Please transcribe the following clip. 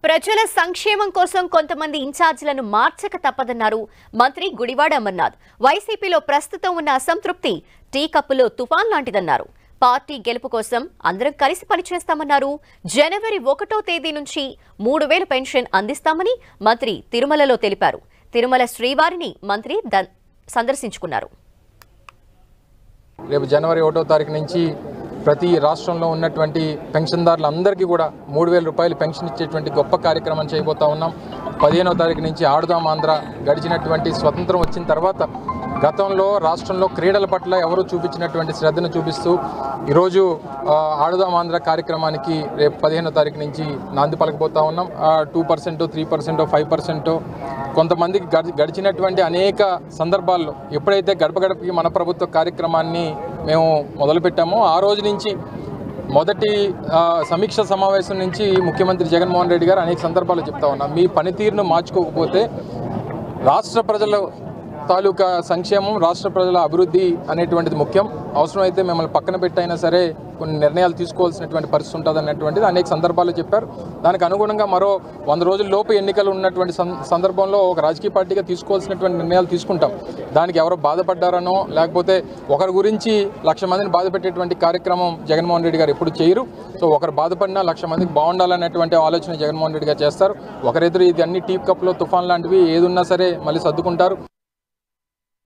ప్రజల సంక్షేమం కోసం కొంతమంది ఇన్ఛార్జీలను మార్చక తప్పదన్నారు మంత్రి గుడివాడ అమర్నాథ్ వైసీపీలో ప్రస్తుతం ఉన్న అసంతృప్తి టీ కప్పులో తుఫాన్ లాంటిదన్నారు పార్టీ గెలుపు కోసం అందరం కలిసి పనిచేస్తామన్నారు జనవరి ఒకటో తేదీ నుంచి మూడు వేల పెన్షన్ అందిస్తామని మంత్రి తిరుమలలో తెలిపారు తిరుమల శ్రీవారిని మంత్రి దన్- సందర్శించుకున్నారు రేపు జనవరి ఒకటో తారీఖు నుంచి ప్రతి రాష్ట్రంలో ఉన్నటువంటి పెన్షన్దారులందరికీ కూడా మూడు వేల రూపాయలు పెన్షన్ ఇచ్చేటువంటి గొప్ప కార్యక్రమం చేయబోతా ఉన్నాం పదిహేనవ తారీఖు నుంచి ఆడుదాం ఆంధ్ర గడిచినటువంటి స్వతంత్రం వచ్చిన తర్వాత గతంలో రాష్ట్రంలో క్రీడల పట్ల ఎవరు చూపించినటువంటి శ్రద్ధను చూపిస్తూ ఈరోజు ఆ, ఆడుదాం ఆంధ్ర కార్యక్రమానికి రేపు పదిహేనో తారీఖు నుంచి నాంది పలకబోతా ఉన్నాం two percent three percent five percent కొంతమందికి గడి- గడిచినటువంటి అనేక సందర్భాల్లో ఎప్పుడైతే గడప గడపకి మన ప్రభుత్వ కార్యక్రమాన్ని మేము మొదలుపెట్టామో ఆ రోజు నుంచి మొదటి ఆ, సమీక్ష సమావేశం నుంచి ముఖ్యమంత్రి జగన్మోహన్ రెడ్డి గారు అనేక సందర్భాలు చెప్తా ఉన్నాం మీ పనితీరును మార్చుకోకపోతే రాష్ట్ర ప్రజల తాలూకా సంక్షేమం రాష్ట్ర ప్రజల అభివృద్ధి అనేటువంటిది ముఖ్యం అవసరమైతే మిమ్మల్ని పక్కన పెట్టైనా సరే కొన్ని నిర్ణయాలు తీసుకోవాల్సినటువంటి పరిస్థితి ఉంటుంది అన్నటువంటిది అనేక సందర్భాల్లో చెప్పారు దానికి అనుగుణంగా మరో వంద రోజుల లోపు ఎన్నికలు ఉన్నటువంటి సం- సందర్భంలో ఒక రాజకీయ పార్టీగా తీసుకోవాల్సినటువంటి నిర్ణయాలు తీసుకుంటాం దానికి ఎవరో బాధపడ్డారనో లేకపోతే ఒకరి గురించి లక్ష మందిని బాధపెట్టేటువంటి కార్యక్రమం జగన్మోహన్ రెడ్డి గారు ఎప్పుడు చేయరు సో ఒకరు బాధపడినా లక్ష మందికి బాగుండాలనేటువంటి ఆలోచన జగన్మోహన్ రెడ్డి గారు చేస్తారు ఒకరిద్దరు ఇది అన్ని టీ కప్లో తుఫాన్ లాంటివి ఏది ఉన్నా సరే మళ్ళీ సర్దుకుంటారు